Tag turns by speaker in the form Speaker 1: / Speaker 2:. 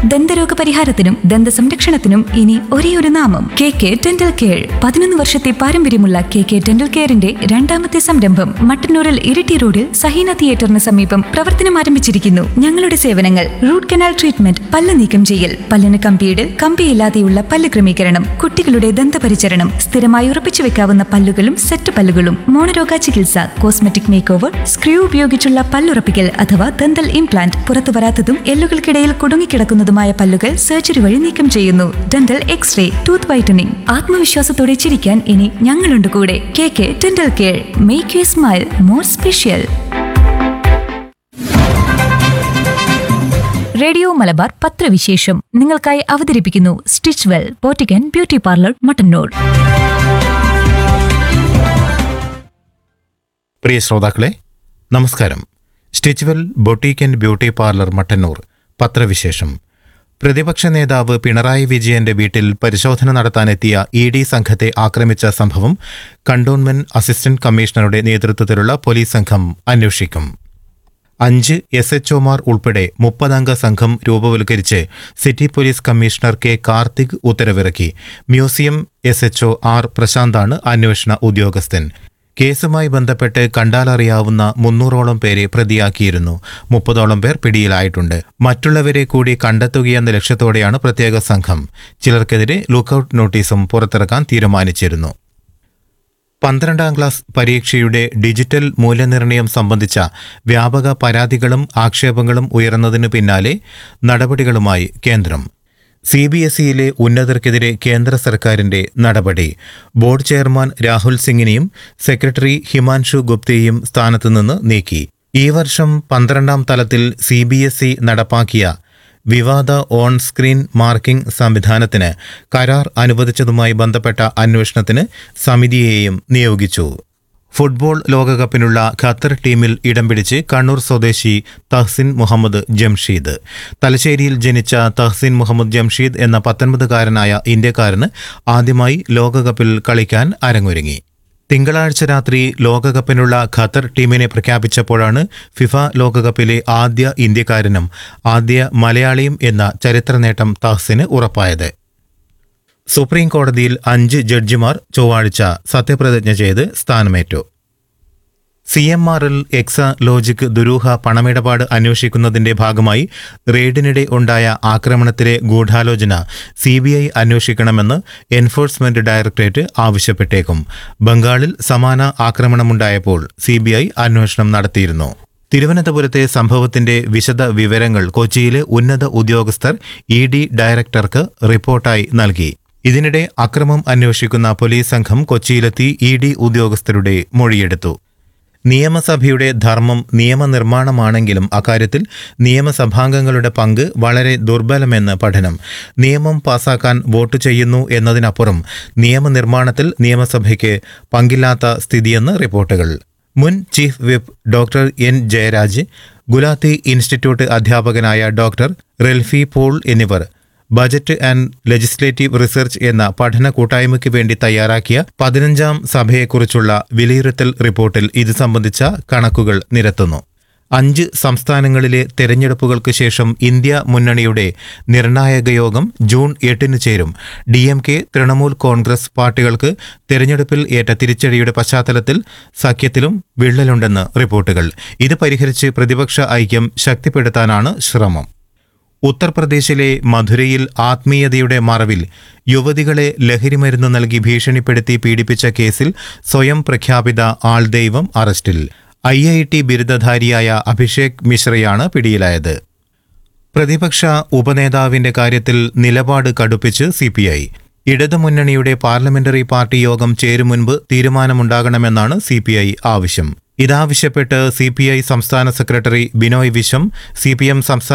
Speaker 1: ദന്തരോഗ പരിഹാരത്തിനും ദന്ത സംരക്ഷണത്തിനും ഇനി ഒരേ ഒരു നാമം കെ കെ ഡെന്റൽ കെയർ പതിനൊന്ന് വർഷത്തെ പാരമ്പര്യമുള്ള കെ കെ ഡെന്റൽ കെയറിന്റെ രണ്ടാമത്തെ സംരംഭം മട്ടന്നൂരിൽ ഇരിട്ടി റോഡിൽ സഹീന തിയേറ്ററിന് സമീപം പ്രവർത്തനം ആരംഭിച്ചിരിക്കുന്നു ഞങ്ങളുടെ സേവനങ്ങൾ റൂട്ട് കനാൽ ട്രീറ്റ്മെന്റ് പല്ല് നീക്കം ചെയ്യൽ പല്ലിന് കമ്പിയിടൽ കമ്പിയില്ലാതെയുള്ള പല്ല് ക്രമീകരണം കുട്ടികളുടെ ദന്തപരിചരണം സ്ഥിരമായി ഉറപ്പിച്ചു വെക്കാവുന്ന പല്ലുകളും സെറ്റ് പല്ലുകളും മോണരോഗ ചികിത്സ കോസ്മെറ്റിക് മേക്ക് ഓവർ സ്ക്രൂ ഉപയോഗിച്ചുള്ള പല്ലുറപ്പിക്കൽ അഥവാ ദന്തൽ ഇംപ്ലാന്റ് പുറത്തു വരാത്തതും എല്ലുകൾക്കിടയിൽ കുടുങ്ങിക്കിടക്കുന്നതുമായ പല്ലുകൾ സർജറി വഴി നീക്കം ചെയ്യുന്നു ഡെന്റൽ എക്സ്റേ ടൂത്ത് വൈറ്റനിങ് ആത്മവിശ്വാസത്തോടെ ചിരിക്കാൻ ഇനി ഞങ്ങളുണ്ട് കൂടെ K K dental care make you smile more special radio Malabar പത്രവിശേഷം നിങ്ങൾക്കായി അവതരിപ്പിക്കുന്നു സ്റ്റിച്ച് വെൽ പോറ്റിക്കൻ ബ്യൂട്ടി പാർലർ മട്ടന്നൂർ
Speaker 2: പ്രിയ ശ്രോതാക്കളെ നമസ്കാരം Stitchwell boutique and beauty parlour Mattannur പത്രവിശേഷം പ്രതിപക്ഷ നേതാവ് പിണറായി വിജയന്റെ വീട്ടിൽ പരിശോധന നടത്താനെത്തിയ ഇ ഡി സംഘത്തെ ആക്രമിച്ച സംഭവം കണ്ടോൺമെന്റ് അസിസ്റ്റന്റ് കമ്മീഷണറുടെ നേതൃത്വത്തിലുള്ള പോലീസ് സംഘം അന്വേഷിക്കും അഞ്ച് എസ് എച്ച് ഒമാർ ഉൾപ്പെടെ മുപ്പതംഗ സംഘം രൂപവൽക്കരിച്ച് city police commissioner K Karthik ഉത്തരവിറക്കി മ്യൂസിയം എസ് എച്ച് ആർ പ്രശാന്താണ് അന്വേഷണ ഉദ്യോഗസ്ഥൻ കേസുമായി ബന്ധപ്പെട്ട് കണ്ടാലറിയാവുന്ന മുന്നൂറോളം പേരെ പ്രതിയാക്കിയിരുന്നു മുപ്പതോളം പേർ പിടിയിലായിട്ടുണ്ട് മറ്റുള്ളവരെ കൂടി കണ്ടെത്തുകയെന്ന ലക്ഷ്യത്തോടെയാണ് പ്രത്യേക സംഘം ചിലർക്കെതിരെ ലുക്കൌട്ട് നോട്ടീസും പുറത്തിറക്കാൻ തീരുമാനിച്ചിരുന്നു പന്ത്രണ്ടാം ക്ലാസ് പരീക്ഷയുടെ ഡിജിറ്റൽ മൂല്യനിർണ്ണയം സംബന്ധിച്ച വ്യാപക പരാതികളും ആക്ഷേപങ്ങളും ഉയർന്നതിനു പിന്നാലെ നടപടികളുമായി കേന്ദ്രം സി ബി എസ് ഇയിലെ ഉന്നതർക്കെതിരെ കേന്ദ്ര സർക്കാരിന്റെ നടപടി ബോർഡ് ചെയർമാൻ രാഹുൽ സിംഗിനെയും സെക്രട്ടറി ഹിമാൻഷു ഗുപ്തയെയും സ്ഥാനത്തുനിന്ന് നീക്കി ഈ വർഷം പന്ത്രണ്ടാം തലത്തിൽ സി ബി എസ് ഇ നടപ്പാക്കിയ വിവാദ ഓൺ സ്ക്രീൻ മാർക്കിംഗ് സംവിധാനത്തിന് കരാർ അനുവദിച്ചതുമായി ബന്ധപ്പെട്ട അന്വേഷണത്തിന് സമിതിയെയും നിയോഗിച്ചു ഫുട്ബോൾ ലോകകപ്പിനുള്ള ഖത്തർ ടീമിൽ ഇടം പിടിച്ച് കണ്ണൂർ സ്വദേശി തഹ്സിൻ മുഹമ്മദ് ജംഷീദ് തലശ്ശേരിയിൽ ജനിച്ച തഹ്സിൻ മുഹമ്മദ് ജംഷീദ് എന്ന പത്തൊൻപതുകാരനായ ഇന്ത്യക്കാരന് ആദ്യമായി ലോകകപ്പിൽ കളിക്കാൻ അരങ്ങൊരുങ്ങി തിങ്കളാഴ്ച രാത്രി ലോകകപ്പിനുള്ള ഖത്തർ ടീമിനെ പ്രഖ്യാപിച്ചപ്പോഴാണ് ഫിഫ ലോകകപ്പിലെ ആദ്യ ഇന്ത്യക്കാരനും ആദ്യ മലയാളിയും എന്ന ചരിത്ര നേട്ടം തഹ്സിന് ഉറപ്പായത് സുപ്രീം കോടതിയിൽ അഞ്ച് ജഡ്ജിമാർ ചൊവ്വാഴ്ച സത്യപ്രതിജ്ഞ ചെയ്ത് സ്ഥാനമേറ്റു C M R L Exalogic ദുരൂഹ പണമിടപാട് അന്വേഷിക്കുന്നതിന്റെ ഭാഗമായി റെയ്ഡിനിടെ ഉണ്ടായ ആക്രമണത്തിലെ ഗൂഢാലോചന സി ബി ഐ അന്വേഷിക്കണമെന്ന് എൻഫോഴ്സ്മെന്റ് ഡയറക്ടറേറ്റ് ആവശ്യപ്പെട്ടേക്കും ബംഗാളിൽ സമാന ആക്രമണമുണ്ടായപ്പോൾ സി ബി ഐ അന്വേഷണം നടത്തിയിരുന്നു തിരുവനന്തപുരത്തെ സംഭവത്തിന്റെ വിശദ വിവരങ്ങൾ കൊച്ചിയിലെ ഉന്നത ഉദ്യോഗസ്ഥർ ഇ ഡി ഡയറക്ടർക്ക് റിപ്പോർട്ടായി നൽകി ഇതിനിടെ അക്രമം അന്വേഷിക്കുന്ന പോലീസ് സംഘം കൊച്ചിയിലെത്തി ഇ ഡി ഉദ്യോഗസ്ഥരുടെ മൊഴിയെടുത്തു നിയമസഭയുടെ ധർമ്മം നിയമനിർമ്മാണമാണെങ്കിലും അക്കാര്യത്തിൽ നിയമസഭാംഗങ്ങളുടെ പങ്ക് വളരെ ദുർബലമെന്ന് പഠനം നിയമം പാസാക്കാൻ വോട്ട് ചെയ്യുന്നു എന്നതിനപ്പുറം നിയമനിർമ്മാണത്തിൽ നിയമസഭയ്ക്ക് പങ്കില്ലാത്ത സ്ഥിതിയെന്ന് റിപ്പോർട്ടുകൾ മുൻ chief whip doctor N Jayaraj Gulati institute അധ്യാപകനായ ഡോക്ടർ റെൽഫി പോൾ എന്നിവർ ബജറ്റ് ആൻഡ് ലെജിസ്ലേറ്റീവ് റിസർച്ച് എന്ന പഠന കൂട്ടായ്മയ്ക്ക് വേണ്ടി തയ്യാറാക്കിയ പതിനഞ്ചാം സഭയെക്കുറിച്ചുള്ള വിലയിരുത്തൽ റിപ്പോർട്ടിൽ ഇത് സംബന്ധിച്ച കണക്കുകൾ നിരത്തുന്നു അഞ്ച് സംസ്ഥാനങ്ങളിലെ തെരഞ്ഞെടുപ്പുകൾക്ക് ശേഷം ഇന്ത്യ മുന്നണിയുടെ നിർണായക യോഗം ജൂൺ എട്ടിന് ചേരും D M K Trinamool Congress പാർട്ടികൾക്ക് തെരഞ്ഞെടുപ്പിൽ ഏറ്റ തിരിച്ചടിയുടെ പശ്ചാത്തലത്തിൽ സഖ്യത്തിലും വിള്ളലുണ്ടെന്ന് റിപ്പോർട്ടുകൾ ഇത് പരിഹരിച്ച് പ്രതിപക്ഷ ഐക്യം ശക്തിപ്പെടുത്താനാണ് ശ്രമം ഉത്തർപ്രദേശിലെ മധുരയിൽ ആത്മീയതയുടെ മറവിൽ യുവതികളെ ലഹരിമരുന്ന് നൽകി ഭീഷണിപ്പെടുത്തി പീഡിപ്പിച്ച കേസിൽ സ്വയം പ്രഖ്യാപിത ആൾദൈവം അറസ്റ്റിൽ ഐ ഐ ടി ബിരുദധാരിയായ അഭിഷേക് മിശ്രയാണ് പിടിയിലായത് പ്രതിപക്ഷ ഉപനേതാവിന്റെ കാര്യത്തിൽ നിലപാട് കടുപ്പിച്ച് സി പി ഐ ഇടതുമുന്നണിയുടെ പാർലമെന്ററി പാർട്ടി യോഗം ചേരും മുൻപ് തീരുമാനമുണ്ടാകണമെന്നാണ് സി പി ഐ ആവശ്യം ഇതാവശ്യപ്പെട്ട് സി പി ഐ സംസ്ഥാന secretary Binoy Viswam C P M സംസ്ഥാന